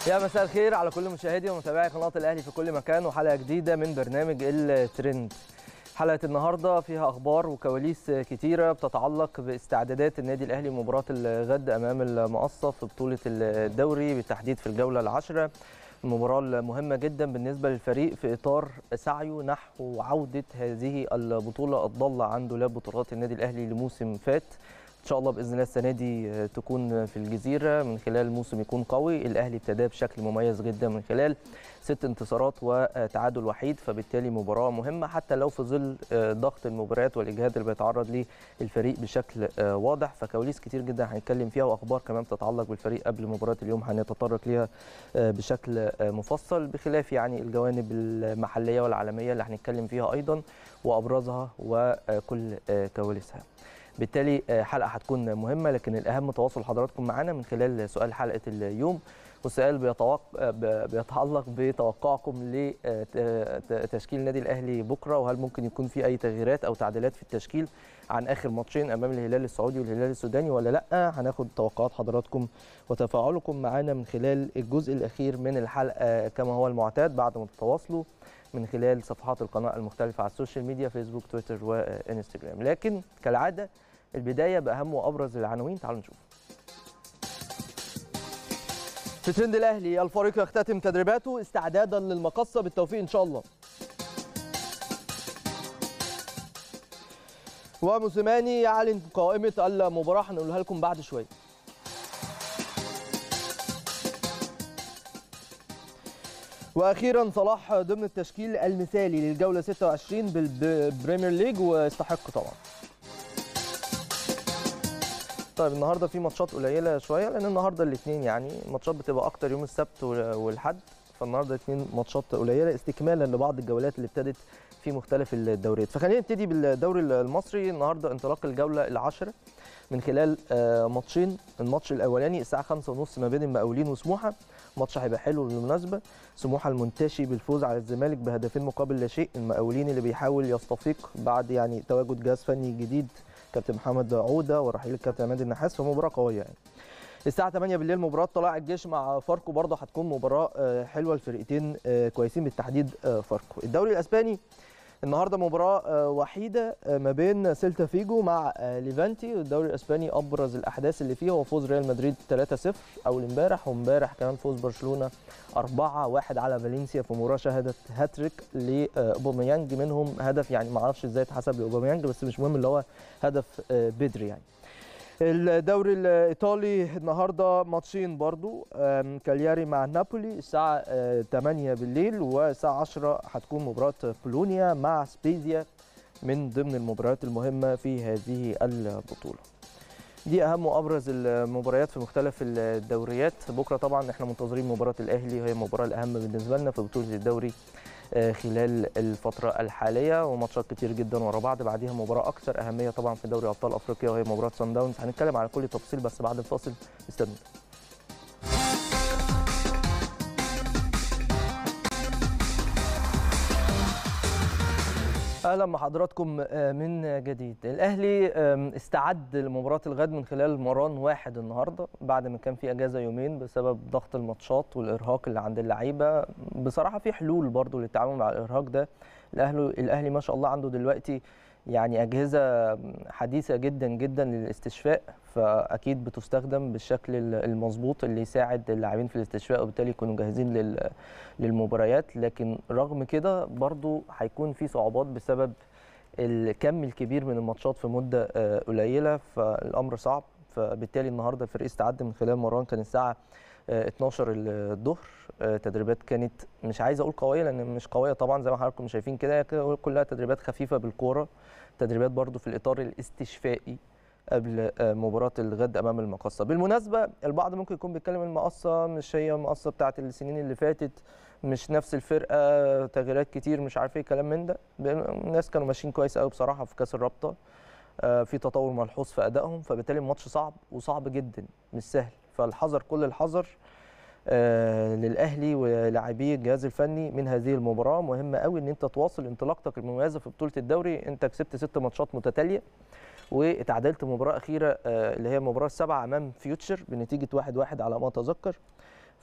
يا مساء الخير على كل مشاهدي ومتابعي قناه الاهلي في كل مكان وحلقه جديده من برنامج الترند حلقه النهارده فيها اخبار وكواليس كتيره بتتعلق باستعدادات النادي الاهلي لمباراه الغد امام المقصه في بطوله الدوري بالتحديد في الجوله العاشره المباراه المهمه جدا بالنسبه للفريق في اطار سعيه نحو عوده هذه البطوله الضاله عن دولاب بطولات النادي الاهلي لموسم فات ان شاء الله باذن الله السنه دي تكون في الجزيره من خلال موسم يكون قوي الاهلي ابتدى بشكل مميز جدا من خلال ست انتصارات وتعادل وحيد فبالتالي مباراه مهمه حتى لو في ظل ضغط المباريات والاجهاد اللي بيتعرض ليه الفريق بشكل واضح فكواليس كتير جدا هنتكلم فيها واخبار كمان تتعلق بالفريق قبل مباراه اليوم هنتطرق ليها بشكل مفصل بخلاف يعني الجوانب المحليه والعالميه اللي هنتكلم فيها ايضا وابرزها وكل كواليسها بالتالي حلقه هتكون مهمه لكن الاهم تواصل حضراتكم معنا من خلال سؤال حلقه اليوم والسؤال بيتوق... بيتعلق بتوقعكم لتشكيل النادي الاهلي بكره وهل ممكن يكون في اي تغييرات او تعديلات في التشكيل عن اخر ماتشين امام الهلال السعودي والهلال السوداني ولا لا هناخد توقعات حضراتكم وتفاعلكم معنا من خلال الجزء الاخير من الحلقه كما هو المعتاد بعد ما تتواصلوا من خلال صفحات القناه المختلفه على السوشيال ميديا فيسبوك تويتر وانستجرام لكن كالعاده البدايه باهم وابرز العناوين تعالوا نشوف في ترند الاهلي الفريق يختتم تدريباته استعدادا للمقصه بالتوفيق ان شاء الله وموسيماني يعلن قائمه المباراه هنقولها لكم بعد شويه واخيرا صلاح ضمن التشكيل المثالي للجوله 26 بالبريمير ليج واستحق طبعا طيب النهارده في ماتشات قليله شويه لان النهارده الاثنين يعني ماتشات بتبقى اكتر يوم السبت والحد فالنهارده اثنين ماتشات قليله استكمالا لبعض الجولات اللي ابتدت في مختلف الدوريات فخلينا نبتدي بالدوري المصري النهارده انطلاق الجوله العاشره من خلال ماتشين الماتش الاولاني الساعه 5:30 ما بين المقاولين وسموحه ماتش هيبقى حلو بالمناسبه سموحه المنتشي بالفوز على الزمالك بهدفين مقابل لا شيء المقاولين اللي بيحاول يستفيق بعد يعني تواجد جهاز فني جديد كابتن محمد عوده ورحيل الكابتن عماد النحاس فمباراه قويه يعني الساعه 8 بالليل مباراه طلائع الجيش مع فاركو برضه هتكون مباراه حلوه الفرقتين كويسين بالتحديد فاركو الدوري الاسباني النهارده مباراه وحيده ما بين سيلتا فيجو مع ليفانتي الدوري الاسباني ابرز الاحداث اللي فيه هو فوز ريال مدريد 3-0 اول امبارح وامبارح كمان فوز برشلونه 4-1 على فالنسيا في مباراه شهدت هاتريك لاوباميانج منهم هدف يعني ما اعرفش ازاي اتحسب لاوباميانج بس مش مهم اللي هو هدف بدري يعني الدوري الايطالي النهارده ماتشين برضو كالياري مع نابولي الساعه 8 بالليل والساعه 10 هتكون مباراه بولونيا مع سبيزيا من ضمن المباريات المهمه في هذه البطوله دي اهم وابرز المباريات في مختلف الدوريات بكره طبعا احنا منتظرين مباراه الاهلي وهي المباراه الاهم بالنسبه لنا في بطوله الدوري خلال الفترة الحالية وماتشات كتير جدا ورا بعض بعديها مباراة أكثر أهمية طبعا في دوري أبطال أفريقيا وهي مباراة سان داونز هنتكلم على كل التفاصيل بس بعد الفاصل استنوا اهلا بحضراتكم من جديد الاهلي استعد لمباراه الغد من خلال مران واحد النهارده بعد ما كان في اجازه يومين بسبب ضغط الماتشات والارهاق اللي عند اللعيبه بصراحه في حلول برضو للتعامل مع الارهاق ده الاهلي الاهلي ما شاء الله عنده دلوقتي يعني اجهزه حديثه جدا جدا للاستشفاء فاكيد بتستخدم بالشكل المظبوط اللي يساعد اللاعبين في الاستشفاء وبالتالي يكونوا جاهزين للمباريات لكن رغم كده برضو هيكون في صعوبات بسبب الكم الكبير من الماتشات في مده قليله فالامر صعب فبالتالي النهارده الفريق استعد من خلال مران كان الساعه 12 الظهر تدريبات كانت مش عايز اقول قويه لان مش قويه طبعا زي ما حضراتكم شايفين كده كلها تدريبات خفيفه بالكوره تدريبات برضو في الاطار الاستشفائي قبل مباراه الغد امام المقصه بالمناسبه البعض ممكن يكون بيتكلم المقصه مش هي المقصه بتاعه السنين اللي فاتت مش نفس الفرقه تغييرات كتير مش عارف ايه كلام من ده الناس كانوا ماشيين كويس قوي بصراحه في كاس الرابطه في تطور ملحوظ في ادائهم فبالتالي الماتش صعب وصعب جدا مش سهل فالحذر كل الحذر آه للاهلي ولاعبي الجهاز الفني من هذه المباراه مهمه قوي ان انت تواصل انطلاقتك المميزه في بطوله الدوري انت كسبت ست ماتشات متتاليه واتعادلت مباراه اخيره آه اللي هي المباراه السابعه امام فيوتشر بنتيجه 1-1 على ما اتذكر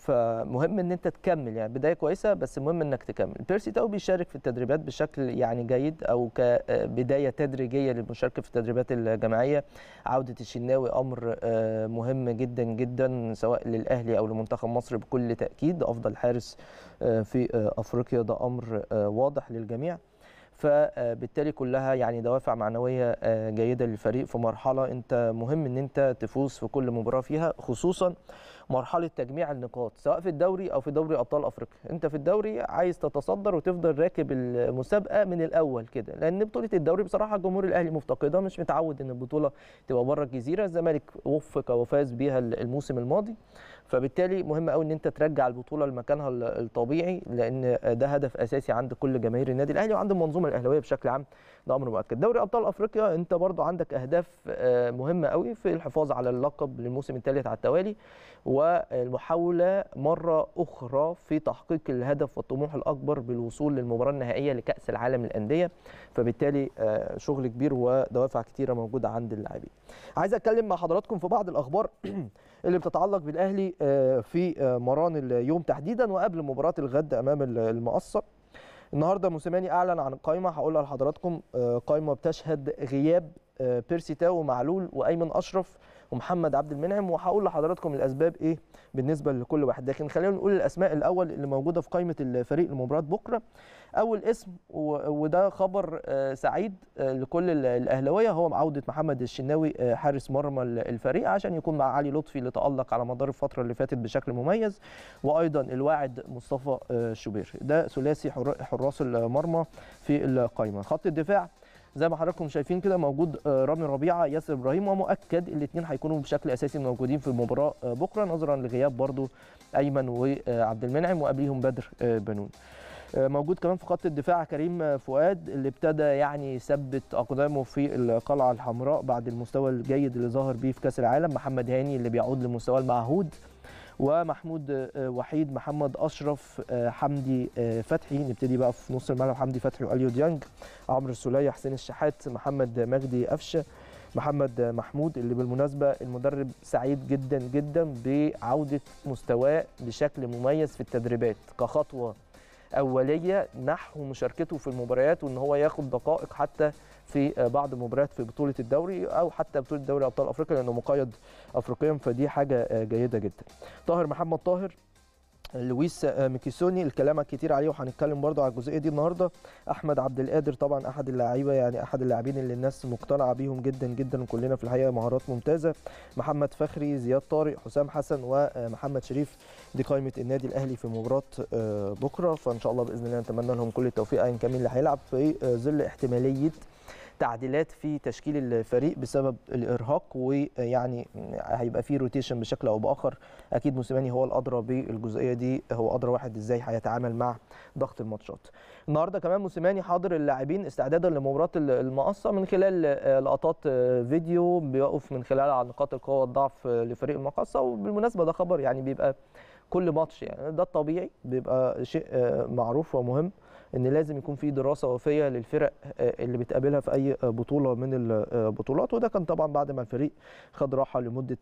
فمهم ان انت تكمل يعني بدايه كويسه بس مهم انك تكمل بيرسي تاو بيشارك في التدريبات بشكل يعني جيد او كبدايه تدريجيه للمشاركه في التدريبات الجماعيه عوده الشناوي امر آه، مهم جدا جدا سواء للاهلي او لمنتخب مصر بكل تاكيد افضل حارس آه، في آه، افريقيا ده امر آه، واضح للجميع فبالتالي كلها يعني دوافع معنويه آه، جيده للفريق في مرحله انت مهم ان انت تفوز في كل مباراه فيها خصوصا مرحله تجميع النقاط سواء في الدوري او في دوري ابطال افريقيا انت في الدوري عايز تتصدر وتفضل راكب المسابقه من الاول كده لان بطوله الدوري بصراحه جمهور الاهلي مفتقدها مش متعود ان البطوله تبقى بره الجزيره الزمالك وفق وفاز بيها الموسم الماضي فبالتالي مهم قوي ان انت ترجع البطوله لمكانها الطبيعي لان ده هدف اساسي عند كل جماهير النادي الاهلي وعند المنظومه الاهلاويه بشكل عام ده امر مؤكد دوري ابطال افريقيا انت برضو عندك اهداف آه، مهمه قوي في الحفاظ على اللقب للموسم الثالث على التوالي والمحاوله مره اخرى في تحقيق الهدف والطموح الاكبر بالوصول للمباراه النهائيه لكاس العالم للانديه فبالتالي آه، شغل كبير ودوافع كتيره موجوده عند اللاعبين عايز اتكلم مع حضراتكم في بعض الاخبار اللي بتتعلق بالاهلي آه، في آه، مران اليوم تحديدا وقبل مباراه الغد امام ال- المقصه النهارده موسيماني اعلن عن قائمه هقولها لحضراتكم آه، قائمه بتشهد غياب آه، بيرسي تاو ومعلول وايمن اشرف ومحمد عبد المنعم وهقول لحضراتكم الاسباب ايه بالنسبه لكل واحد لكن خلينا نقول الاسماء الاول اللي موجوده في قائمه الفريق لمباراه بكره اول اسم و- وده خبر آه، سعيد آه، لكل ال- الاهلاويه هو عوده محمد الشناوي آه، حارس مرمى ال- الفريق عشان يكون مع علي لطفي اللي تالق على مدار الفتره اللي فاتت بشكل مميز وايضا الواعد مصطفى آه، شوبير ده ثلاثي حر- حراس المرمى في القائمه خط الدفاع زي ما حضراتكم شايفين كده موجود آه، رامي ربيعه ياسر ابراهيم ومؤكد الاثنين هيكونوا بشكل اساسي موجودين في المباراه آه، بكره نظرا لغياب برضو ايمن وعبد المنعم وقبليهم بدر آه، بنون آه، موجود كمان في خط الدفاع كريم آه، فؤاد اللي ابتدى يعني يثبت اقدامه في القلعه الحمراء بعد المستوى الجيد اللي ظهر بيه في كاس العالم محمد هاني اللي بيعود لمستواه المعهود ومحمود آه، وحيد محمد اشرف آه، حمدي آه، فتحي نبتدي بقى في نص الملعب حمدي فتحي واليو ديانج عمرو السوليه حسين الشحات محمد مجدي قفشه محمد محمود اللي بالمناسبه المدرب سعيد جدا جدا بعوده مستواه بشكل مميز في التدريبات كخطوه اوليه نحو مشاركته في المباريات وان هو ياخد دقائق حتى في بعض المباريات في بطوله الدوري او حتى بطوله دوري ابطال افريقيا لانه مقيد افريقيا فدي حاجه جيده جدا. طاهر محمد طاهر لويس ميكيسوني الكلام كتير عليه وهنتكلم برضه على الجزئيه دي النهارده احمد عبد القادر طبعا احد اللاعيبه يعني احد اللاعبين اللي الناس مقتنعه بيهم جدا جدا وكلنا في الحقيقه مهارات ممتازه محمد فخري زياد طارق حسام حسن ومحمد شريف دي قائمه النادي الاهلي في مباراه آه، بكره فان شاء الله باذن الله نتمنى لهم كل التوفيق ايا كان مين اللي هيلعب في آه، ظل احتماليه تعديلات في تشكيل الفريق بسبب الارهاق ويعني هيبقى في روتيشن بشكل او باخر اكيد موسيماني هو الادرى بالجزئيه دي هو ادرى واحد ازاي هيتعامل مع ضغط الماتشات النهارده كمان موسيماني حاضر اللاعبين استعدادا لمباراه المقصه من خلال آه، لقطات آه، فيديو بيقف من خلال على نقاط القوه والضعف آه، لفريق المقصه وبالمناسبه ده خبر يعني بيبقى كل ماتش يعني ده الطبيعي بيبقى شيء آه، معروف ومهم ان لازم يكون في دراسه وفيه للفرق آه، اللي بتقابلها في اي آه، بطوله من البطولات وده كان طبعا بعد ما الفريق خد راحه لمده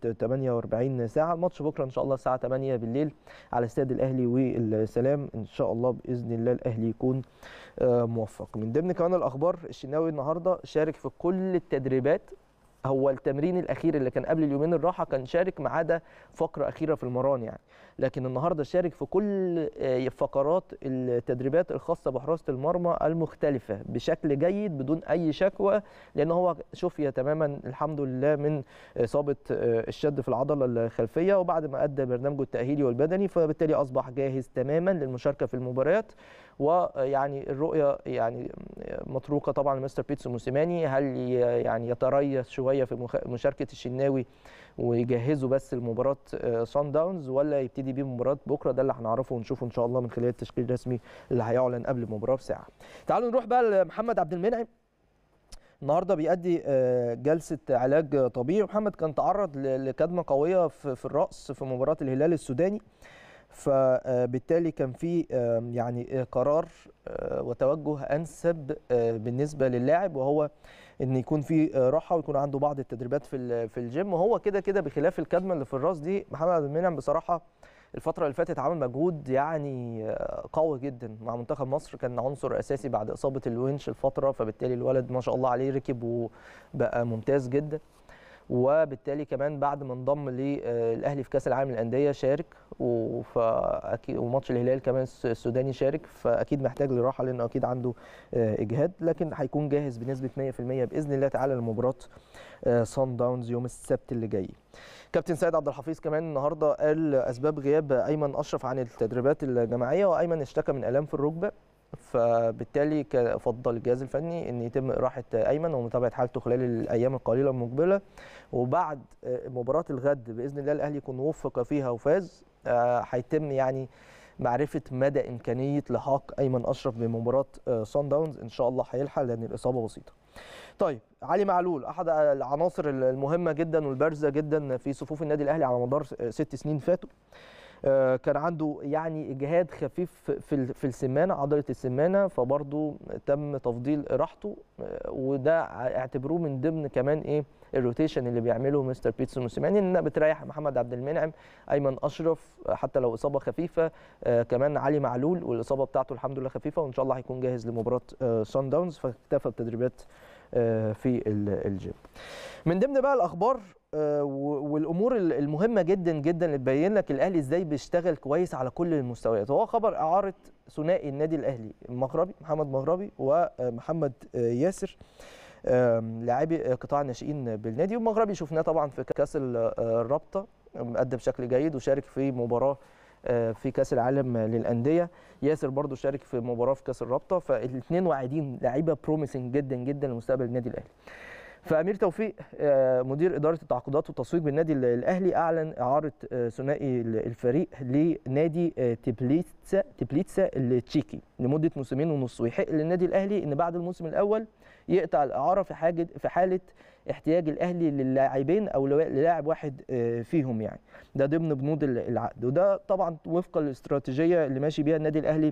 48 ساعه الماتش بكره ان شاء الله الساعه 8 بالليل على استاد الاهلي والسلام ان شاء الله باذن الله الاهلي يكون آه، موفق من ضمن كمان الاخبار الشناوي النهارده شارك في كل التدريبات هو التمرين الاخير اللي كان قبل اليومين الراحه كان شارك ما عدا فقره اخيره في المران يعني لكن النهارده شارك في كل آه، فقرات التدريبات الخاصه بحراسه المرمى المختلفه بشكل جيد بدون اي شكوى لان هو شفي تماما الحمد لله من اصابه آه، الشد في العضله الخلفيه وبعد ما ادى برنامجه التاهيلي والبدني فبالتالي اصبح جاهز تماما للمشاركه في المباريات ويعني الرؤيه يعني متروكه طبعا لمستر بيتسو موسيماني هل ي- يعني يتريث شويه في مخ- مشاركه الشناوي ويجهزوا بس لمباراه سان داونز ولا يبتدي بيه مباراه بكره ده اللي هنعرفه ونشوفه ان شاء الله من خلال التشكيل الرسمي اللي هيعلن قبل المباراه بساعه. تعالوا نروح بقى لمحمد عبد المنعم النهارده بيأدي آه، جلسه علاج طبيعي محمد كان تعرض ل- لكدمه قويه في في الراس في مباراه الهلال السوداني فبالتالي كان في آه، يعني آه، قرار آه، وتوجه انسب آه، بالنسبه للاعب وهو ان يكون في آه، راحه ويكون عنده بعض التدريبات في ال- في الجيم وهو كده كده بخلاف الكدمه اللي في الراس دي محمد عبد المنعم بصراحه الفترة اللي فاتت عمل مجهود يعني قوي جدا مع منتخب مصر كان عنصر أساسي بعد إصابة الونش الفترة فبالتالي الولد ما شاء الله عليه ركب وبقى ممتاز جدا وبالتالي كمان بعد ما انضم للاهلي في كاس العالم للانديه شارك وفاكيد وماتش الهلال كمان السوداني شارك فاكيد محتاج لراحه لانه اكيد عنده اجهاد لكن هيكون جاهز بنسبه 100% باذن الله تعالى لمباراه صن داونز يوم السبت اللي جاي. كابتن سيد عبد الحفيظ كمان النهارده قال اسباب غياب ايمن اشرف عن التدريبات الجماعيه وايمن اشتكى من الام في الركبه فبالتالي فضل الجهاز الفني ان يتم اراحه ايمن ومتابعه حالته خلال الايام القليله المقبله وبعد مباراه الغد باذن الله الاهلي يكون وفق فيها وفاز هيتم يعني معرفه مدى امكانيه لحاق ايمن اشرف بمباراه صن داونز ان شاء الله هيلحق لان الاصابه بسيطه. طيب علي معلول احد العناصر المهمه جدا والبارزه جدا في صفوف النادي الاهلي على مدار ست سنين فاتوا. كان عنده يعني اجهاد خفيف في في السمانه عضله السمانه فبرضه تم تفضيل راحته وده اعتبروه من ضمن كمان ايه الروتيشن اللي بيعمله مستر بيتسو موسيماني انها بتريح محمد عبد المنعم ايمن اشرف حتى لو اصابه خفيفه آه كمان علي معلول والاصابه بتاعته الحمد لله خفيفه وان شاء الله هيكون جاهز لمباراه آه سان داونز فاكتفى بتدريبات آه في الجيم من ضمن بقى الاخبار والامور المهمه جدا جدا اللي تبين لك الاهلي ازاي بيشتغل كويس على كل المستويات هو خبر اعاره ثنائي النادي الاهلي المغربي محمد مغربي ومحمد ياسر لاعبي قطاع الناشئين بالنادي والمغربي شفناه طبعا في كاس الرابطه ادى بشكل جيد وشارك في مباراه في كاس العالم للانديه ياسر برضو شارك في مباراه في كاس الرابطه فالاثنين واعدين لعيبه بروميسنج جدا جدا لمستقبل النادي الاهلي فامير توفيق مدير اداره التعاقدات والتسويق بالنادي الاهلي اعلن اعاره ثنائي الفريق لنادي تبليتسا تبليتسا التشيكي لمده موسمين ونص ويحق للنادي الاهلي ان بعد الموسم الاول يقطع الاعاره في حاجه في حاله احتياج الاهلي للاعبين او للاعب واحد فيهم يعني ده ضمن بنود العقد وده طبعا وفق الاستراتيجيه اللي ماشي بيها النادي الاهلي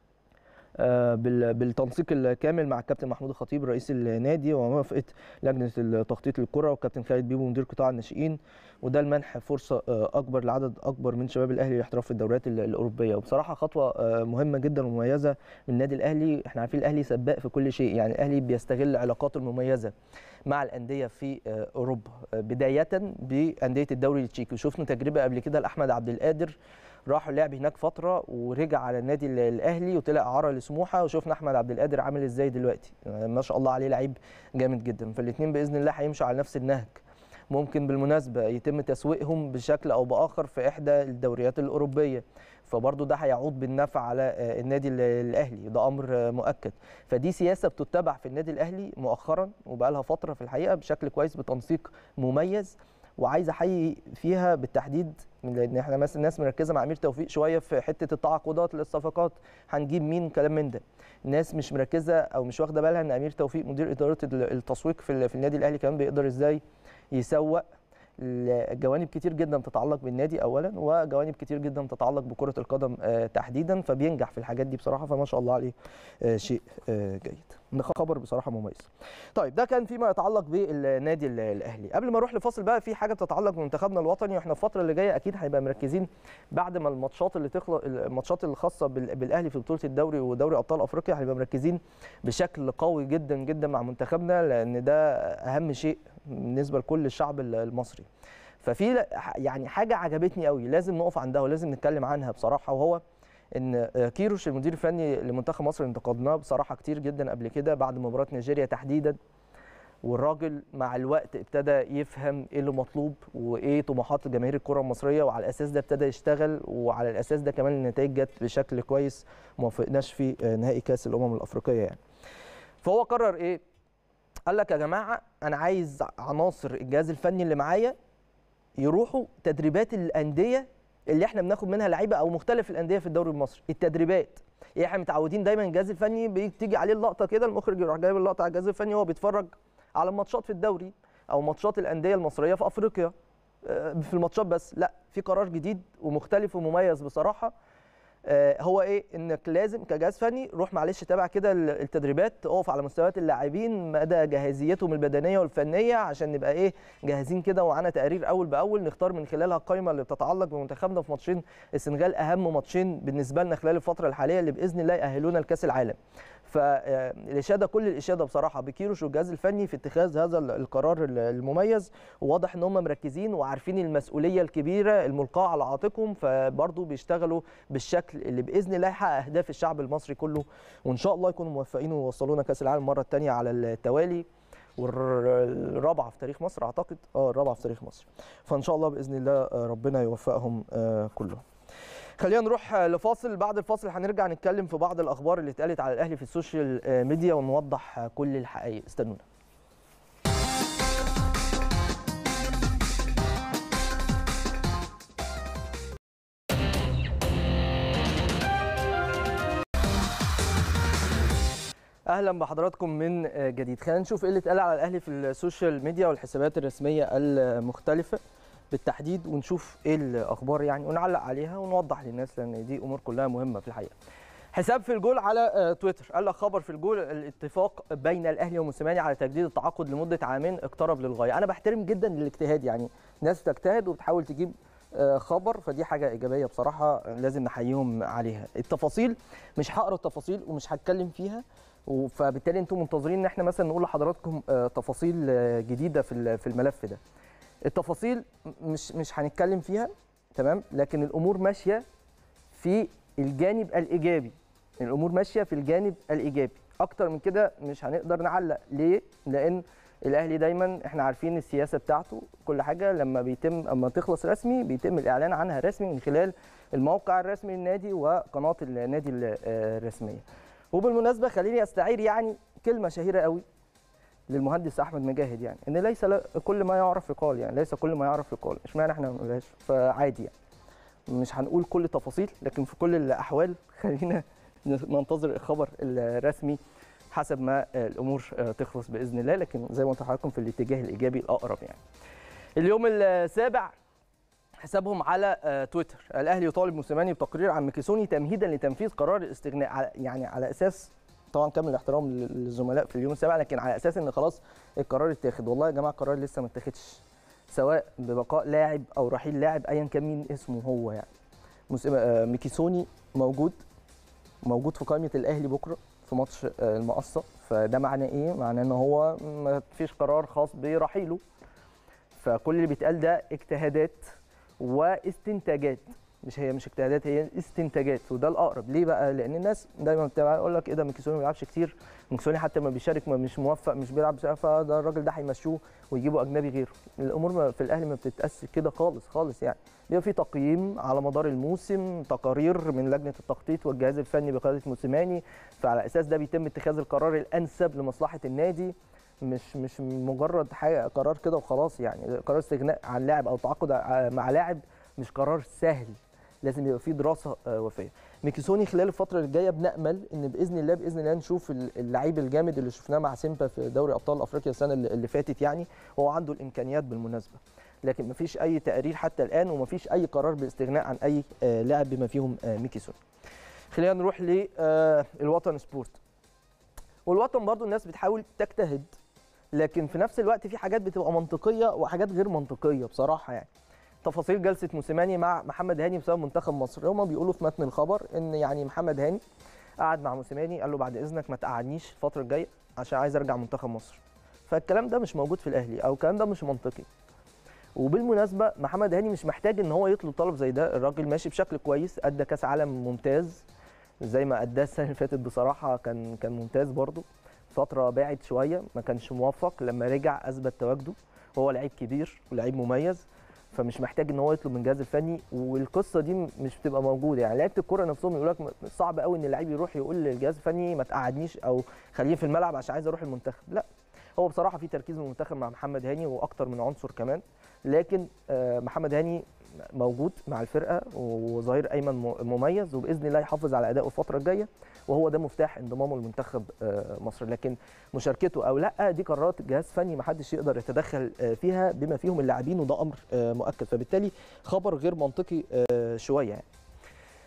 بالتنسيق الكامل مع الكابتن محمود الخطيب رئيس النادي وموافقه لجنه تخطيط الكره والكابتن خالد بيبو مدير قطاع الناشئين وده المنح فرصه اكبر لعدد اكبر من شباب الاهلي للاحتراف في الدوريات الاوروبيه وبصراحه خطوه مهمه جدا ومميزه من النادي الاهلي احنا عارفين الاهلي سباق في كل شيء يعني الاهلي بيستغل علاقاته المميزه مع الانديه في اوروبا بدايه بانديه الدوري التشيكي وشفنا تجربه قبل كده لاحمد عبد القادر راح لعب هناك فتره ورجع على النادي الاهلي وطلع اعاره لسموحه وشفنا احمد عبد القادر عامل ازاي دلوقتي ما شاء الله عليه لعيب جامد جدا فالاثنين باذن الله هيمشوا على نفس النهج ممكن بالمناسبه يتم تسويقهم بشكل او باخر في احدى الدوريات الاوروبيه فبرضه ده هيعود بالنفع على النادي الاهلي ده امر مؤكد فدي سياسه بتتبع في النادي الاهلي مؤخرا وبقى لها فتره في الحقيقه بشكل كويس بتنسيق مميز وعايز احيي فيها بالتحديد لان احنا مثلا الناس مركزه مع امير توفيق شويه في حته التعاقدات للصفقات هنجيب مين كلام من ده الناس مش مركزه او مش واخده بالها ان امير توفيق مدير اداره التسويق في, في النادي الاهلي كمان بيقدر ازاي يسوق جوانب كتير جدا تتعلق بالنادي اولا وجوانب كتير جدا تتعلق بكره القدم تحديدا فبينجح في الحاجات دي بصراحه فما شاء الله عليه شيء جيد خبر بصراحه مميز طيب ده كان فيما يتعلق بالنادي الاهلي قبل ما اروح لفاصل بقى في حاجه بتتعلق بمنتخبنا الوطني واحنا الفتره اللي جايه اكيد هيبقى مركزين بعد ما الماتشات اللي تخلص الماتشات الخاصه بالاهلي في بطوله الدوري ودوري ابطال افريقيا هنبقى مركزين بشكل قوي جدا جدا مع منتخبنا لان ده اهم شيء بالنسبه لكل الشعب المصري ففي يعني حاجه عجبتني قوي لازم نقف عندها ولازم نتكلم عنها بصراحه وهو ان كيروش المدير الفني لمنتخب مصر انتقدناه بصراحه كتير جدا قبل كده بعد مباراه نيجيريا تحديدا والراجل مع الوقت ابتدى يفهم ايه اللي مطلوب وايه طموحات جماهير الكره المصريه وعلى الاساس ده ابتدى يشتغل وعلى الاساس ده كمان النتائج جت بشكل كويس ما وفقناش في نهائي كاس الامم الافريقيه يعني فهو قرر ايه قال لك يا جماعه انا عايز عناصر الجهاز الفني اللي معايا يروحوا تدريبات الانديه اللي احنا بناخد منها لعيبه او مختلف الانديه في الدوري المصري التدريبات يعني احنا متعودين دايما الجهاز الفني بتيجي عليه اللقطه كده المخرج يروح جايب اللقطه على الجهاز الفني وهو بيتفرج على الماتشات في الدوري او ماتشات الانديه المصريه في افريقيا في الماتشات بس لا في قرار جديد ومختلف ومميز بصراحه آه، هو ايه انك لازم كجهاز فني روح معلش تابع كده ال- التدريبات اقف على مستويات اللاعبين مدى جاهزيتهم البدنيه والفنيه عشان نبقى ايه جاهزين كده ومعانا تقارير اول باول نختار من خلالها القائمه اللي بتتعلق بمنتخبنا في ماتشين السنغال اهم ماتشين بالنسبه لنا خلال الفتره الحاليه اللي باذن الله يأهلونا لكاس العالم فالاشاده كل الاشاده بصراحه بكيروش والجهاز الفني في اتخاذ هذا ال- القرار ال- المميز وواضح ان هم مركزين وعارفين المسؤوليه الكبيره الملقاه على عاتقهم فبرضه بيشتغلوا بالشكل اللي باذن الله يحقق اهداف الشعب المصري كله وان شاء الله يكونوا موفقين ويوصلونا كاس العالم المره الثانيه على التوالي والرابعه في تاريخ مصر اعتقد اه الرابعه في تاريخ مصر فان شاء الله باذن الله آه، ربنا يوفقهم آه، كلهم خلينا نروح آه، لفاصل بعد الفاصل هنرجع نتكلم في بعض الاخبار اللي اتقالت على الاهلي في السوشيال آه، ميديا ونوضح آه، كل الحقائق استنونا اهلا بحضراتكم من آه، جديد خلينا نشوف ايه اللي اتقال على الاهلي في السوشيال ميديا والحسابات الرسميه المختلفه بالتحديد ونشوف ايه الاخبار يعني ونعلق عليها ونوضح للناس لان دي امور كلها مهمه في الحقيقه حساب في الجول على آه، تويتر قال لك خبر في الجول الاتفاق بين الاهلي وموسيماني على تجديد التعاقد لمده عامين اقترب للغايه انا بحترم جدا الاجتهاد يعني ناس بتجتهد وبتحاول تجيب آه، خبر فدي حاجه ايجابيه بصراحه لازم نحييهم عليها التفاصيل مش هقرا التفاصيل ومش هتكلم فيها و- فبالتالي انتم منتظرين ان احنا مثلا نقول لحضراتكم آه، تفاصيل آه، جديده في ال- في الملف ده التفاصيل مش مش هنتكلم فيها تمام لكن الامور ماشيه في الجانب الايجابي الامور ماشيه في الجانب الايجابي اكتر من كده مش هنقدر نعلق ليه لان الاهلي دايما احنا عارفين السياسه بتاعته كل حاجه لما بيتم اما تخلص رسمي بيتم الاعلان عنها رسمي من خلال الموقع الرسمي للنادي وقناه النادي ال- آه، الرسميه وبالمناسبه خليني استعير يعني كلمه شهيره قوي للمهندس احمد مجاهد يعني ان ليس ل- كل ما يعرف يقال يعني ليس كل ما يعرف يقال اشمعنى احنا ما بنقولهاش فعادي يعني مش هنقول كل تفاصيل لكن في كل الاحوال خلينا ننتظر الخبر الرسمي حسب ما الامور تخلص باذن الله لكن زي ما قلت لحضراتكم في الاتجاه الايجابي الاقرب يعني اليوم السابع حسابهم على آه، تويتر الاهلي يطالب موسيماني بتقرير عن ميكيسوني تمهيدا لتنفيذ قرار الاستغناء على يعني على اساس طبعا كامل الاحترام للزملاء في اليوم السابع لكن على اساس ان خلاص القرار اتاخد والله يا جماعه القرار لسه ما اتاخدش سواء ببقاء لاعب او رحيل لاعب ايا كان مين اسمه هو يعني موس- آه، ميكيسوني موجود موجود في قائمه الاهلي بكره في ماتش آه، المقصه فده معناه ايه معناه ان هو ما فيش قرار خاص برحيله فكل اللي بيتقال ده اجتهادات واستنتاجات مش هي مش اجتهادات هي استنتاجات وده الاقرب ليه بقى لان الناس دايما بتبقى يقول لك ايه ده ميكيسوني ما بيلعبش كتير ميكيسوني حتى ما بيشارك ما مش موفق مش بيلعب بسبب فده الراجل ده هيمشوه ويجيبوا اجنبي غيره الامور ما- في الاهلي ما بتتقاس كده خالص خالص يعني بيبقى في تقييم على مدار الموسم تقارير من لجنه التخطيط والجهاز الفني بقياده موسيماني فعلى اساس ده بيتم اتخاذ القرار الانسب لمصلحه النادي مش مش مجرد حاجه قرار كده وخلاص يعني قرار استغناء عن لاعب او تعاقد ع- مع لاعب مش قرار سهل لازم يبقى فيه دراسه آه، وفيه ميكيسوني خلال الفتره الجايه بنامل ان باذن الله باذن الله نشوف ال- اللعيب الجامد اللي شفناه مع سيمبا في دوري ابطال افريقيا السنه اللي اللي فاتت يعني هو عنده الامكانيات بالمناسبه لكن مفيش اي تقارير حتى الان ومفيش اي قرار بالاستغناء عن اي آه، لاعب بما فيهم آه، ميكيسوني خلينا نروح للوطن سبورت والوطن برضو الناس بتحاول تجتهد لكن في نفس الوقت في حاجات بتبقى منطقيه وحاجات غير منطقيه بصراحه يعني تفاصيل جلسه موسيماني مع محمد هاني بسبب منتخب مصر هما بيقولوا في متن الخبر ان يعني محمد هاني قعد مع موسيماني قال له بعد اذنك ما تقعدنيش الفتره الجايه عشان عايز ارجع منتخب مصر فالكلام ده مش موجود في الاهلي او الكلام ده مش منطقي وبالمناسبه محمد هاني مش محتاج ان هو يطلب طلب زي ده الراجل ماشي بشكل كويس ادى كاس عالم ممتاز زي ما اداه السنه اللي فاتت بصراحه كان كان ممتاز برضه فتره بعد شويه ما كانش موفق لما رجع اثبت تواجده هو لعيب كبير ولعيب مميز فمش محتاج ان هو يطلب من الجهاز الفني والقصه دي مش بتبقى موجوده يعني لعيبه الكوره نفسهم يقول لك صعب قوي ان اللعيب يروح يقول للجهاز الفني ما تقعدنيش او خليني في الملعب عشان عايز اروح المنتخب لا هو بصراحه في تركيز من المنتخب مع محمد هاني واكتر من عنصر كمان لكن آه، محمد هاني موجود مع الفرقه وظهير ايمن م- مميز وباذن الله يحافظ على ادائه الفتره الجايه وهو ده مفتاح انضمامه لمنتخب آه، مصر لكن مشاركته او لا دي قرارات جهاز فني ما حدش يقدر يتدخل آه، فيها بما فيهم اللاعبين وده امر آه، مؤكد فبالتالي خبر غير منطقي آه، شويه يعني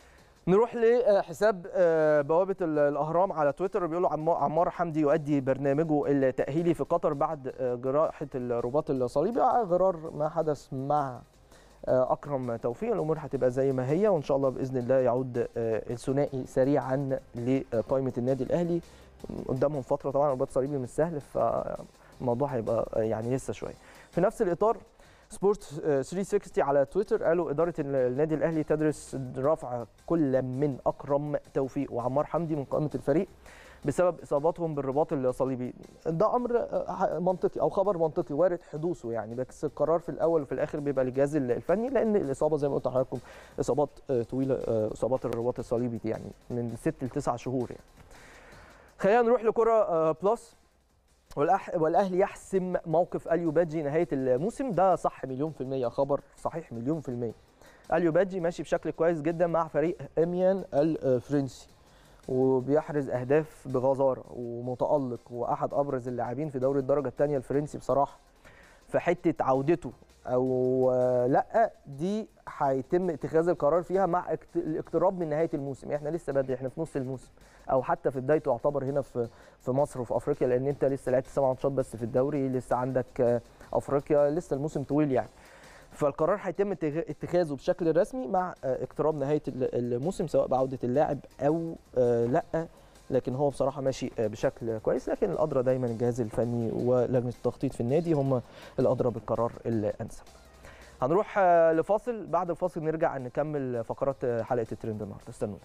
نروح لحساب آه، بوابه ال- الاهرام على تويتر بيقولوا عم- عمار حمدي يؤدي برنامجه التاهيلي في قطر بعد آه، جراحه الرباط الصليبي على غرار ما حدث مع آه، اكرم توفيق الامور هتبقى زي ما هي وان شاء الله باذن الله يعود آه، الثنائي سريعا لقائمه النادي الاهلي قدامهم فتره طبعا الرباط الصليبي مش سهل فالموضوع هيبقى آه، يعني لسه شويه في نفس الاطار سبورت آه، 360 على تويتر قالوا اداره ال- النادي الاهلي تدرس رفع كل من اكرم توفيق وعمار حمدي من قائمه الفريق بسبب اصاباتهم بالرباط الصليبي ده امر آه، منطقي او خبر منطقي وارد حدوثه يعني بس القرار في الاول وفي الاخر بيبقى للجهاز الفني لان الاصابه زي ما قلت لحضراتكم اصابات آه، طويله آه، اصابات الرباط الصليبي دي يعني من ست لتسع شهور يعني خلينا نروح لكره آه، بلس والأح... والاهلي يحسم موقف اليو بادجي نهايه الموسم ده صح مليون في الميه خبر صحيح مليون في الميه اليو بادجي ماشي بشكل كويس جدا مع فريق اميان الفرنسي وبيحرز اهداف بغزاره ومتالق واحد ابرز اللاعبين في دوري الدرجه الثانيه الفرنسي بصراحه في حته عودته او آه، لا دي هيتم اتخاذ القرار فيها مع اكت- الاقتراب من نهايه الموسم احنا لسه بدري احنا في نص الموسم او حتى في بدايته يعتبر هنا في في مصر وفي افريقيا لان انت لسه لعبت سبع ماتشات بس في الدوري لسه عندك آه، افريقيا لسه الموسم طويل يعني فالقرار هيتم اتخ- اتخاذه بشكل رسمي مع آه، اقتراب نهايه ال- الموسم سواء بعوده اللاعب او آه، لا لكن هو بصراحه ماشي آه، بشكل كويس لكن الادرى دايما الجهاز الفني ولجنه التخطيط في النادي هم الادرى بالقرار الانسب هنروح آه، لفاصل بعد الفاصل نرجع نكمل فقرات آه، حلقه الترند النهارده استنونا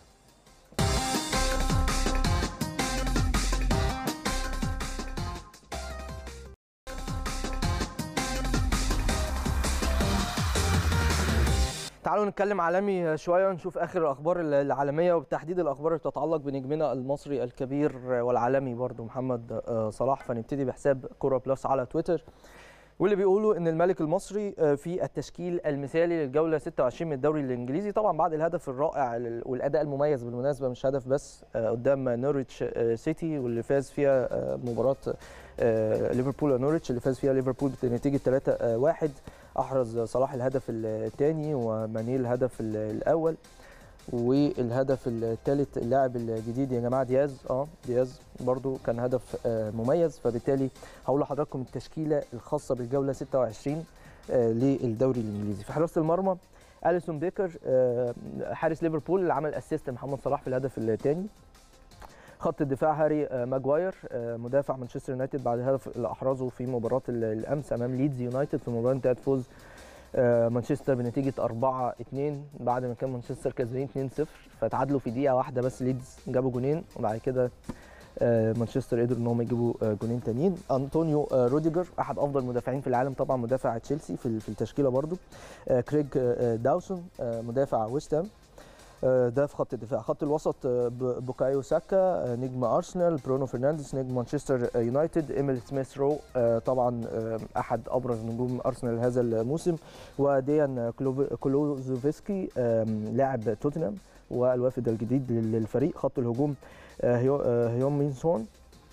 تعالوا نتكلم عالمي شويه ونشوف اخر الاخبار العالميه وبالتحديد الاخبار اللي بتتعلق بنجمنا المصري الكبير والعالمي برضو محمد آه، صلاح فنبتدي بحساب كوره بلس على تويتر واللي بيقولوا ان الملك المصري آه، في التشكيل المثالي للجوله 26 من الدوري الانجليزي طبعا بعد الهدف الرائع لل- والاداء المميز بالمناسبه مش هدف بس آه، قدام نوريتش آه، سيتي واللي فاز فيها آه، مباراه آه، ليفربول ونوريتش اللي فاز فيها ليفربول بنتيجه 3-1 احرز صلاح الهدف الثاني وماني الهدف ال- الاول والهدف الثالث اللاعب الجديد يا جماعه دياز اه دياز برضو كان هدف آه، مميز فبالتالي هقول لحضراتكم التشكيله الخاصه بالجوله 26 آه، للدوري الانجليزي في حراسه المرمى اليسون بيكر آه، حارس ليفربول اللي عمل اسيست محمد صلاح في الهدف الثاني خط الدفاع هاري آه، ماجواير آه، مدافع مانشستر يونايتد بعد الهدف اللي احرزه في مباراه ال- الامس امام ليدز يونايتد في مباراه انتهت فوز آه، مانشستر بنتيجه 4 2 بعد ما كان مانشستر كسبانين 2 0 فتعادلوا في دقيقه واحده بس ليدز جابوا جونين وبعد كده آه، مانشستر قدروا ان هم يجيبوا آه، جونين تانيين انطونيو آه، روديجر احد افضل المدافعين في العالم طبعا مدافع تشيلسي في ال- في التشكيله برضو آه، كريج آه، داوسون آه، مدافع ويست هام آه، ده في خط الدفاع خط الوسط آه، ب- بوكايو ساكا آه، نجم ارسنال برونو فرنانديز نجم مانشستر آه، يونايتد ايميل سميث رو آه، طبعا آه، احد ابرز نجوم ارسنال هذا الموسم وديان كلوف- كلوزوفسكي آم، لاعب توتنهام والوافد الجديد لل- للفريق خط الهجوم آه، هيو- آه، هيون مين سون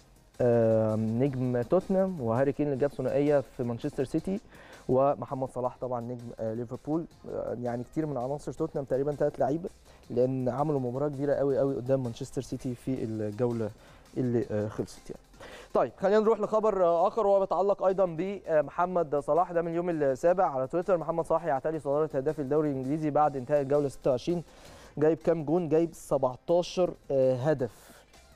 آم، نجم توتنهام وهاري كين اللي جاب ثنائيه في مانشستر سيتي ومحمد صلاح طبعا نجم آه، ليفربول آه، يعني كتير من عناصر توتنهام تقريبا ثلاث لعيبه لان عملوا مباراه كبيره قوي قوي قدام مانشستر سيتي في الجوله اللي آه، خلصت يعني. طيب خلينا نروح لخبر آه، اخر وهو بيتعلق ايضا بمحمد صلاح ده من اليوم السابع على تويتر محمد صلاح يعتلي صداره هداف الدوري الانجليزي بعد انتهاء الجوله 26 جايب كام جون جايب 17 آه، هدف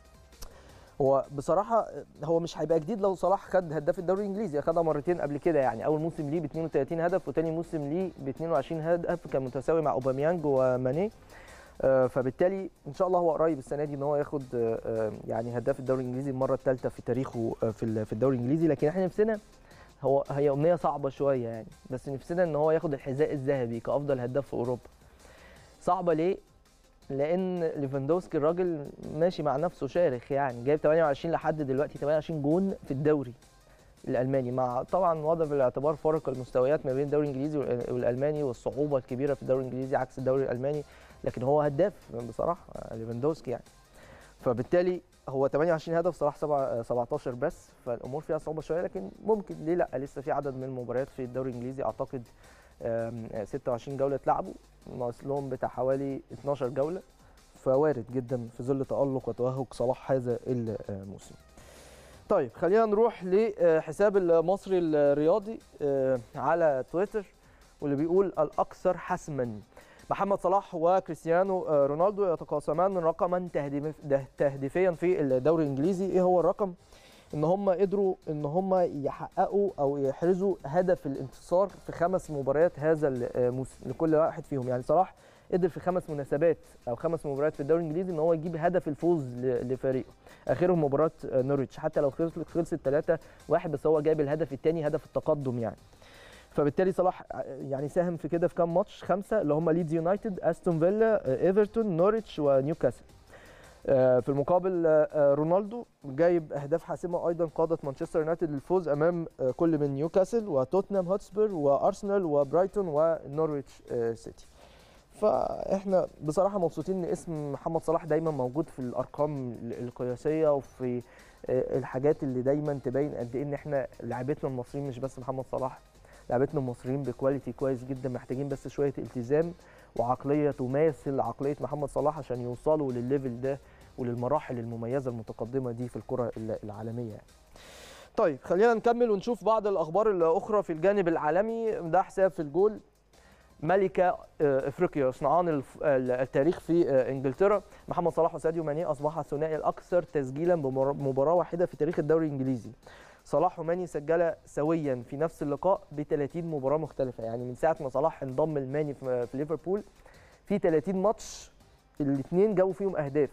هو بصراحه هو مش هيبقى جديد لو صلاح خد هداف الدوري الانجليزي اخدها مرتين قبل كده يعني اول موسم ليه ب 32 هدف وتاني موسم ليه ب 22 هدف كان متساوي مع اوباميانج وماني آه، فبالتالي ان شاء الله هو قريب السنه دي ان هو ياخد آه، آه، يعني هداف الدوري الانجليزي المره الثالثه في تاريخه آه، في ال- في الدوري الانجليزي لكن احنا نفسنا هو هي امنيه صعبه شويه يعني بس نفسنا ان هو ياخد الحذاء الذهبي كافضل هداف في اوروبا صعبه ليه لان ليفاندوسكي الراجل ماشي مع نفسه شارخ يعني جايب 28 لحد دلوقتي 28 جون في الدوري الالماني مع طبعا وضع في الاعتبار فارق المستويات ما بين الدوري الانجليزي والأ- والالماني والصعوبه الكبيره في الدوري الانجليزي عكس الدوري الالماني لكن هو هداف بصراحه ليفاندوسكي يعني فبالتالي هو 28 هدف صلاح سبعة- 17 بس فالامور فيها صعوبه شويه لكن ممكن ليه لا لسه في عدد من المباريات في الدوري الانجليزي اعتقد آم، 26 جوله اتلعبوا ناقص لهم بتاع حوالي 12 جوله فوارد جدا في ظل تالق وتوهج صلاح هذا الموسم طيب خلينا نروح لحساب المصري الرياضي آه، على تويتر واللي بيقول الاكثر حسما محمد صلاح وكريستيانو آه، رونالدو يتقاسمان رقما تهديف- ده- تهديفيا في الدوري الانجليزي ايه هو الرقم ان هم قدروا ان هم يحققوا او يحرزوا هدف الانتصار في خمس مباريات هذا الموسم لكل واحد فيهم يعني صلاح قدر في خمس مناسبات او خمس مباريات في الدوري الانجليزي ان هو يجيب هدف الفوز ل- لفريقه اخرهم مباراه نورwich حتى لو خلصت خلصت 3 1 بس هو جايب الهدف الثاني هدف التقدم يعني فبالتالي صلاح يعني ساهم في كده في كام ماتش خمسه اللي هم ليدز يونايتد استون فيلا ايفرتون نورwich ونيوكاسل آه، في المقابل آه، آه، رونالدو جايب اهداف حاسمه ايضا قادت مانشستر يونايتد للفوز امام آه، كل من نيوكاسل وتوتنهام هوتسبير وارسنال وبرايتون ونورويتش آه، سيتي فاحنا بصراحه مبسوطين ان اسم محمد صلاح دايما موجود في الارقام ال- القياسيه وفي آه، الحاجات اللي دايما تبين قد ايه ان احنا لعيبتنا المصريين مش بس محمد صلاح لعيبتنا المصريين بكواليتي كويس جدا محتاجين بس شويه التزام وعقليه تماثل عقليه محمد صلاح عشان يوصلوا للليفل ده وللمراحل المميزه المتقدمه دي في الكره ال- العالميه يعني. طيب خلينا نكمل ونشوف بعض الاخبار الاخرى في الجانب العالمي ده حساب في الجول ملكه آه، افريقيا يصنعان الف- ال- التاريخ في آه، انجلترا محمد صلاح وساديو ماني اصبح الثنائي الاكثر تسجيلا بمباراه واحده في تاريخ الدوري الانجليزي صلاح وماني سجل سويا في نفس اللقاء ب 30 مباراه مختلفه يعني من ساعه ما صلاح انضم لماني في في ليفربول في 30 ماتش الاثنين جابوا فيهم اهداف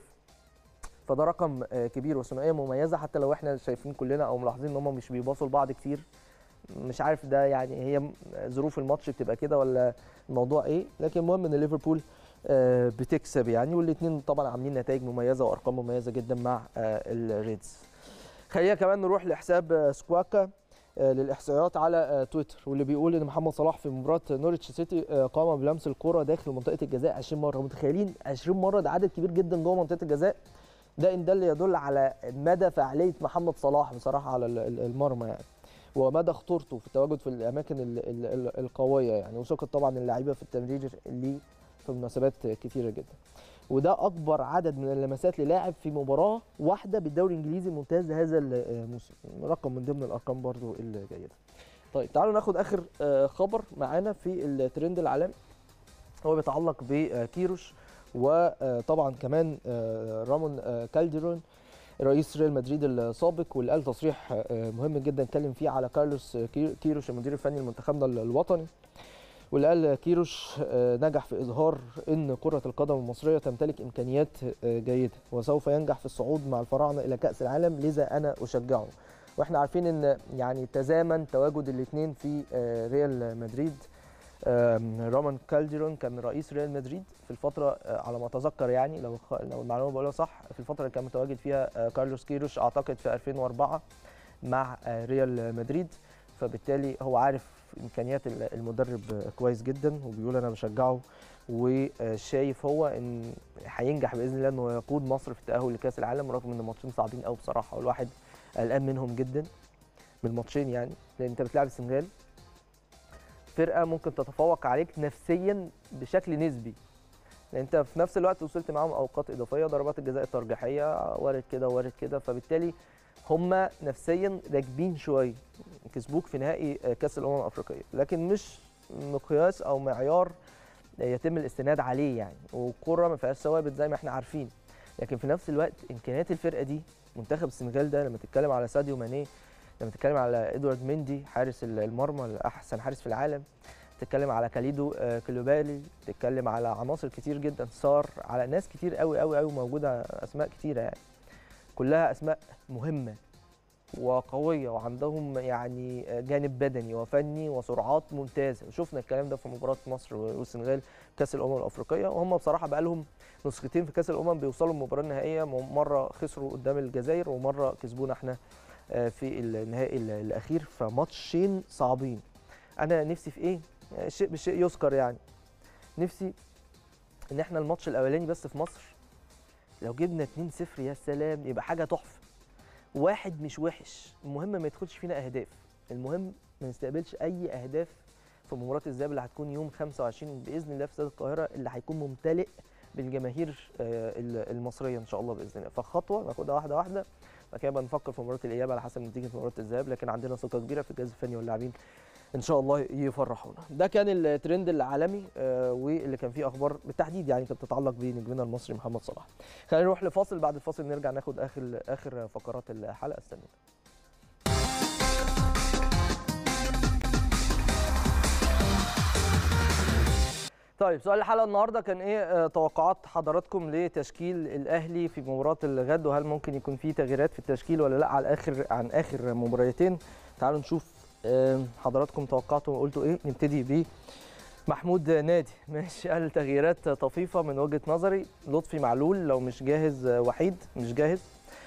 فده رقم آه، كبير وثنائيه مميزه حتى لو احنا شايفين كلنا او ملاحظين ان هم مش بيباصوا لبعض كتير مش عارف ده يعني هي م- ظروف الماتش بتبقى كده ولا الموضوع ايه لكن المهم ان ليفربول آه، بتكسب يعني والاثنين طبعا عاملين نتائج مميزه وارقام مميزه جدا مع آه، الريدز خلينا كمان نروح لحساب آه، سكواكا آه، للاحصائيات على آه، تويتر واللي بيقول ان محمد صلاح في مباراه نورwich سيتي آه، قام بلمس الكره داخل منطقه الجزاء 20 مره متخيلين 20 مره ده عدد كبير جدا جوه منطقه الجزاء ده ان ده اللي يدل على مدى فعاليه محمد صلاح بصراحه على ال- ال- المرمى يعني ومدى خطورته في التواجد في الاماكن ال- ال- ال- القويه يعني وثقه طبعا اللعيبه في التمرير اللي في مناسبات كتيره جدا وده اكبر عدد من اللمسات للاعب في مباراه واحده بالدوري الانجليزي الممتاز هذا الموسم رقم من ضمن الارقام برضو الجيده طيب تعالوا ناخد اخر آه، خبر معانا في الترند العالمي هو بيتعلق بكيروش وطبعا كمان آه، رامون آه، كالديرون رئيس ريال مدريد السابق واللي قال تصريح آه، مهم جدا اتكلم فيه على كارلوس كي- كيروش المدير الفني لمنتخبنا الوطني واللي قال كيروش آه، نجح في اظهار ان كره القدم المصريه تمتلك امكانيات آه، جيده وسوف ينجح في الصعود مع الفراعنه الى كاس العالم لذا انا اشجعه واحنا عارفين ان يعني تزامن تواجد الاثنين في آه، ريال مدريد آم، رومان كالديرون كان رئيس ريال مدريد في الفتره آه، على ما اتذكر يعني لو خ- لو المعلومه بقولها صح في الفتره اللي كان متواجد فيها آه، كارلوس كيروش اعتقد في 2004 مع آه، ريال مدريد فبالتالي هو عارف امكانيات ال- المدرب آه، كويس جدا وبيقول انا بشجعه وشايف هو ان هينجح باذن الله انه يقود مصر في التاهل لكاس العالم رغم ان الماتشين صعبين قوي بصراحه والواحد قلقان منهم جدا من الماتشين يعني لان انت بتلعب السنغال فرقه ممكن تتفوق عليك نفسيا بشكل نسبي لان انت في نفس الوقت وصلت معاهم اوقات اضافيه ضربات الجزاء الترجيحيه وارد كده وارد كده فبالتالي هم نفسيا راكبين شويه كسبوك في نهائي آه، كاس الامم الافريقيه لكن مش مقياس او معيار يتم الاستناد عليه يعني والكره ما فيهاش ثوابت زي ما احنا عارفين لكن في نفس الوقت امكانيات الفرقه دي منتخب السنغال ده لما تتكلم على ساديو ماني لما تتكلم على ادوارد مندي حارس المرمى احسن حارس في العالم تتكلم على كاليدو آه، كلوبالي تتكلم على عناصر كتير جدا صار على ناس كتير قوي قوي قوي موجوده اسماء كتيره يعني كلها اسماء مهمه وقويه وعندهم يعني جانب بدني وفني وسرعات ممتازه شفنا الكلام ده في مباراه مصر والسنغال كاس الامم الافريقيه وهم بصراحه بقى لهم نسختين في كاس الامم بيوصلوا المباراه النهائيه مره خسروا قدام الجزائر ومره كسبونا احنا آه، في النهائي الاخير فماتشين صعبين انا نفسي في ايه شيء بشيء يذكر يعني نفسي ان احنا الماتش الاولاني بس في مصر لو جبنا 2-0 يا سلام يبقى حاجه تحفه واحد مش وحش المهم ما يدخلش فينا اهداف المهم ما نستقبلش اي اهداف في مباراه الذهاب اللي هتكون يوم 25 باذن الله في استاد القاهره اللي هيكون ممتلئ بالجماهير آه، ال- المصريه ان شاء الله باذن الله فخطوه ناخدها واحده واحده بعد كده بقى نفكر في مباراه الاياب على حسب نتيجه مباراه الذهاب لكن عندنا ثقه كبيره في الجهاز الفني واللاعبين ان شاء الله يفرحونا ده كان الترند العالمي آه، واللي كان فيه اخبار بالتحديد يعني كانت تتعلق بنجمنا المصري محمد صلاح خلينا نروح لفاصل بعد الفاصل نرجع ناخد اخر اخر فقرات الحلقه استنونا طيب سؤال الحلقه النهارده كان ايه آه، توقعات حضراتكم لتشكيل الاهلي في مباراه الغد وهل ممكن يكون في تغييرات في التشكيل ولا لا على اخر عن اخر مباراتين تعالوا نشوف آه، حضراتكم توقعتوا وقلتوا ايه نبتدي ب محمود نادي ماشي قال تغييرات طفيفه من وجهه نظري لطفي معلول لو مش جاهز آه، وحيد مش جاهز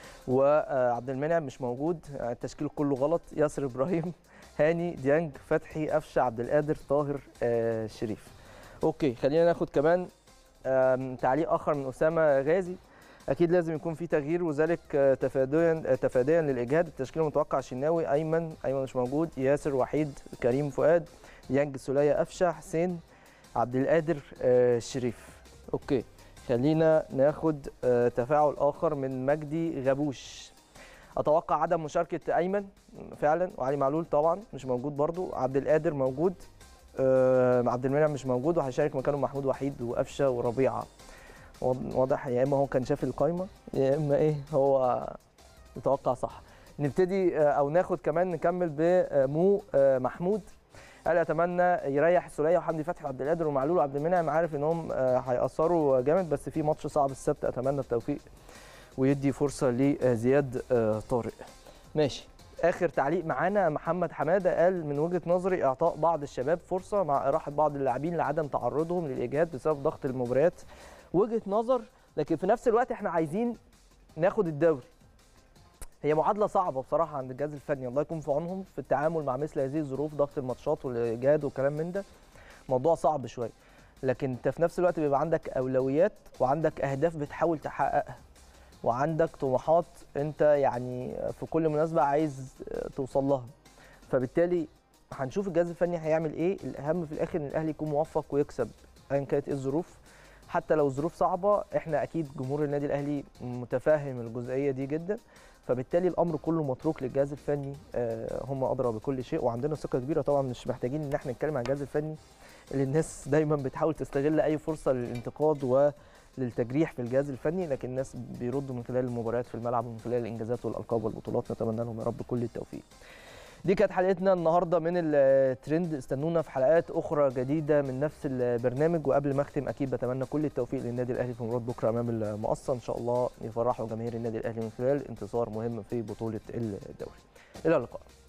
وعبد المنعم مش موجود آه، التشكيل كله غلط ياسر ابراهيم هاني ديانج فتحي قفشه عبد القادر طاهر آه، شريف اوكي خلينا ناخد كمان آم، تعليق اخر من اسامه غازي اكيد لازم يكون في تغيير وذلك آه، تفاديا آه، تفاديا للاجهاد التشكيل المتوقع شناوي ايمن ايمن مش موجود ياسر وحيد كريم فؤاد يانج سوليه قفشه حسين عبد القادر آه، شريف اوكي خلينا ناخد آه، تفاعل اخر من مجدي غبوش اتوقع عدم مشاركه ايمن فعلا وعلي معلول طبعا مش موجود برضو عبد القادر موجود آه، عبد المنعم مش موجود وهيشارك مكانه محمود وحيد وقفشه وربيعه واض- واضح يا اما هو كان شاف القايمه يا اما ايه هو متوقع صح نبتدي آه، او ناخد كمان نكمل بمو آه، محمود قال اتمنى يريح السوليه وحمدي فتحي وعبد القادر ومعلول وعبد المنعم عارف انهم آه، هيأثروا جامد بس في ماتش صعب السبت اتمنى التوفيق ويدي فرصه لزياد آه، طارق ماشي اخر تعليق معانا محمد حماده قال من وجهه نظري اعطاء بعض الشباب فرصه مع اراحه بعض اللاعبين لعدم تعرضهم للاجهاد بسبب ضغط المباريات وجهه نظر لكن في نفس الوقت احنا عايزين ناخد الدوري هي معادله صعبه بصراحه عند الجهاز الفني الله يكون في عونهم في التعامل مع مثل هذه الظروف ضغط الماتشات والاجهاد والكلام من ده موضوع صعب شويه لكن انت في نفس الوقت بيبقى عندك اولويات وعندك اهداف بتحاول تحققها وعندك طموحات انت يعني في كل مناسبه عايز توصل لها فبالتالي هنشوف الجهاز الفني هيعمل ايه الاهم في الاخر ان الاهلي يكون موفق ويكسب ايا كانت ايه الظروف حتى لو الظروف صعبه احنا اكيد جمهور النادي الاهلي متفاهم الجزئيه دي جدا فبالتالي الامر كله متروك للجهاز الفني آه، هم ادرى بكل شيء وعندنا ثقه كبيره طبعا مش محتاجين ان احنا نتكلم عن الجهاز الفني اللي الناس دايما بتحاول تستغل اي فرصه للانتقاد وللتجريح في الجهاز الفني لكن الناس بيردوا من خلال المباريات في الملعب ومن خلال الانجازات والالقاب والبطولات نتمنى لهم يا رب كل التوفيق دي كانت حلقتنا النهارده من الترند استنونا في حلقات اخرى جديده من نفس البرنامج وقبل ما اختم اكيد بتمنى كل التوفيق للنادي الاهلي في مباراه بكره امام المقصه ان شاء الله يفرحوا جماهير النادي الاهلي من خلال انتصار مهم في بطوله الدوري الى اللقاء